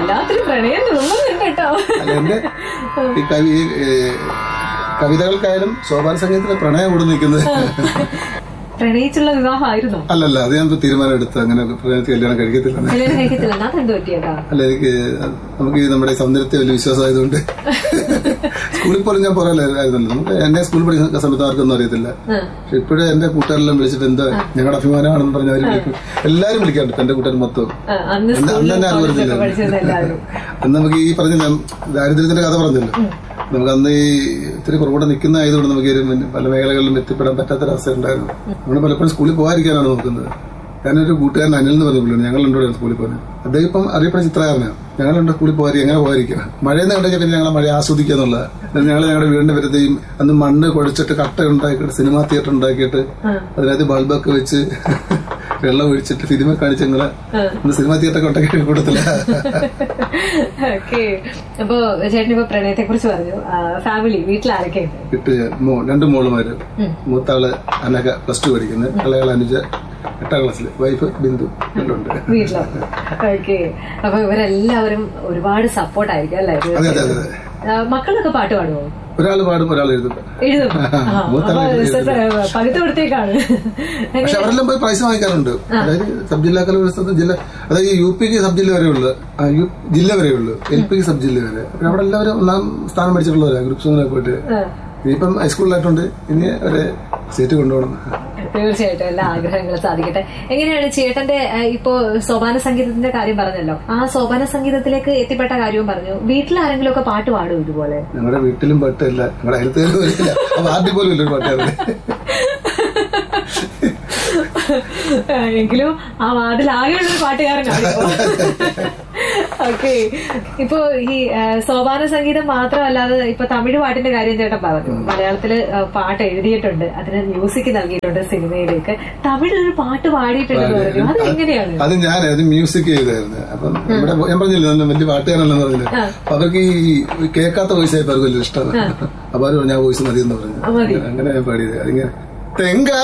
വല്ലാത്തൊരു പ്രണയം തോന്നുന്നുണ്ട് കേട്ടോ അല്ല എന്റെ ഈ കവി ഈ, ഏ, കവിതകൾക്കായാലും സോപാന സംഗീതത്തിന് പ്രണയം ഇവിടെ നിൽക്കുന്നത് പ്രണയിച്ചുള്ള വിവാഹമായിരുന്നോ അല്ലല്ല അത് ഞാൻ തീരുമാനം എടുത്തു അങ്ങനെ പ്രണയത്തിൽ കല്യാണം കഴിക്കത്തില്ല കല്യാണം കഴിക്കത്തില്ല എന്നാ എന്ത് പറ്റിയേട്ടാ അല്ല എനിക്ക് നമുക്ക് ഈ നമ്മുടെ സൗന്ദര്യത്തെ വലിയ വിശ്വാസമായതുകൊണ്ട് സ്കൂളിൽ പോലും ഞാൻ പറയാനായിരുന്നല്ലോ നമുക്ക് എന്നെ സ്കൂളിൽ പഠിക്കുന്ന സമയത്ത് ആർക്കൊന്നും അറിയത്തില്ല പക്ഷെ ഇപ്പോഴും എന്റെ കൂട്ടുകാരെല്ലാം വിളിച്ചിട്ട് എന്താ ഞങ്ങളുടെ അഭിമാനമാണെന്ന് പറഞ്ഞ് അവർ വിളിക്കും എല്ലാവരും വിളിക്കാറുണ്ട് ഇപ്പൊ എന്റെ കൂട്ടുകാർ മൊത്തം ആ, അന്ന് അന്ന് സ്കൂളിൽ തന്നെ അറിവ് കോളേജിലൊക്കെ വരുന്നില്ല. പഠിച്ചിരുന്ന എല്ലാവരും അന്ന് നമുക്ക് ഈ പറഞ്ഞ ദാരിദ്ര്യത്തിന്റെ കഥ പറഞ്ഞല്ലോ നമുക്ക് അന്ന് ഈ ഇത്തിരി കുറവുകൂടെ നിൽക്കുന്ന ആയതുകൊണ്ട് നമുക്ക് ഈ ഒരു പിന്നെ പല മേഖലകളിലും എത്തിപ്പെടാൻ പറ്റാത്തൊരവസ്ഥ ഉണ്ടായിരുന്നു നമ്മൾ പലപ്പോഴും സ്കൂളിൽ പോകാതിരിക്കാനാണ് നോക്കുന്നത് ഞാനൊരു കൂട്ടുകാരൻ അനിൽ എന്ന് പറഞ്ഞ പുള്ളിയാണ് ഞങ്ങൾ രണ്ടുപേരും സ്കൂളിൽ പോകുന്നത് അദ്ദേഹം ഇപ്പം അറിയപ്പെടുന്ന ചിത്രകാരനാണ് ഞങ്ങൾ രണ്ട് സ്കൂളിൽ പോകാതി എങ്ങനെ പോകാതിരിക്കുക മഴയെന്ന് കണ്ടു പിന്നെ ഞങ്ങൾ മഴ ആസ്വദിക്കുക എന്നുള്ളത് ഞങ്ങൾ ഞങ്ങളുടെ വീടിന്റെ വരുത്തേയും അന്ന് മണ്ണ് കുഴച്ചിട്ട് കട്ട ഉണ്ടാക്കിയിട്ട് സിനിമാ തിയേറ്റർ ഉണ്ടാക്കിയിട്ട് അതിനകത്ത് ബൾബൊക്കെ വെച്ച് വെള്ളം ഒഴിച്ചിട്ട് സിനിമ കാണിച്ച് ഞങ്ങള് അന്ന് സിനിമാ തിയേറ്റർ ഉണ്ടാക്കി കൂട്ടത്തില്ല ഓക്കെ അപ്പൊ ചേട്ടൻ ഇപ്പൊ പ്രണയത്തെ കുറിച്ച് പറഞ്ഞു ഫാമിലി വീട്ടിൽ ആരൊക്കെയുണ്ട് ഇട്ട് മോ രണ്ട് മോളുമാര് മൂത്താള് അനക പ്ലസ് ടു പഠിക്കുന്നത് ഇളയാൾ അനുജ എട്ടാം ക്ലാസ്സിൽ വൈഫ് ബിന്ദു എല്ലാം ഉണ്ട് വീട്ടിലോ ഓക്കെ അപ്പൊ ഇവരെല്ലാവരും ഒരുപാട് സപ്പോർട്ട് ആയിരിക്കും അല്ലേ അതെ അതെ അതെ അതെ ആ, മക്കളൊക്കെ പാട്ട് പാടുമോ ഒരാൾ പാടും ഒരാൾ എഴുതും എഴുതും ആ, മൂത്ത അപ്പൊ ആള് സ- പകുതി കൊടുത്തേക്കാണ് പക്ഷെ അവരെല്ലാം പോയി പ്രൈസ് വാങ്ങിക്കാറുണ്ട് അതായത് സബ് ജില്ലാ കലോത്സവത്തിൽ ജില്ല അതായത് ഈ യു പിക്ക് സബ് ജില്ല വരെ ഉള്ളു ആ, യു ജില്ല വരെ ഉള്ളു എൽ പിക്ക് സബ് ജില്ല വരെ അപ്പൊ അവിടെ എല്ലാവരും ഒന്നാം സ്ഥാനം മേടിച്ചിട്ടുള്ളവരാ ഗ്രൂപ്പ് സോങ്ങിനൊക്കെ പോയിട്ട് ഇനിയിപ്പം ഹൈസ്കൂളിലായിട്ടുണ്ട് ഇനി അവരെ സ്റ്റേറ്റ് കൊണ്ടുപോകണം തീർച്ചയായിട്ടും എല്ലാ ആഗ്രഹങ്ങളും സാധിക്കട്ടെ എങ്ങനെയാണ് ചേട്ടന്റെ ആ, ഇപ്പോ സോപാന സംഗീതത്തിന്റെ കാര്യം പറഞ്ഞല്ലോ ആ സോപാന സംഗീതത്തിലേക്ക് എത്തിപ്പെട്ട കാര്യവും പറഞ്ഞു വീട്ടിൽ ആരെങ്കിലും ഒക്കെ പാട്ട് പാടും ഇതുപോലെ ഞങ്ങളുടെ വീട്ടിലും പാട്ടില്ല ഞങ്ങളുടെ അയലത്തേലും പോലും ഇല്ല അപ്പൊ ആദ്യം പോലും ഇല്ല ഒരു പാട്ടുകാരന് ആ, എങ്കിലും ആ വാർഡിൽ ആകെയുള്ള ഒരു പാട്ടുകാരനാണ് ഓക്കെ ഇപ്പോ ഈ ആ, സോപാന സംഗീതം മാത്രമല്ലാതെ ഇപ്പൊ തമിഴ് പാട്ടിന്റെ കാര്യം ചേട്ടൻ പറഞ്ഞു മലയാളത്തില് ആ, പാട്ട് എഴുതിയിട്ടുണ്ട് അതിന് മ്യൂസിക് നൽകിയിട്ടുണ്ട് സിനിമയിലേക്ക് തമിഴിലൊരു പാട്ട് പാടിയിട്ടുണ്ടെന്ന് പറഞ്ഞു അത് എങ്ങനെയാണ് അത് ഞാൻ അത് മ്യൂസിക് ചെയ്തായിരുന്നു അപ്പം നമ്മുടെ ഞാൻ പറഞ്ഞില്ല നല്ല വലിയ പാട്ടുകാരനല്ലെന്ന് പറഞ്ഞില്ല അപ്പൊ അവർക്ക് ഈ കേൾക്കാത്ത വോയിസ് ആയപ്പോ അവർക്ക് വലിയ ഇഷ്ടമാണ് അപ്പൊ അവർ പറഞ്ഞു ആ വോയിസ് മതി എന്ന് പറഞ്ഞു അങ്ങനെ ഞാൻ പാടിയത് അതിങ്ങനെ തെങ്ക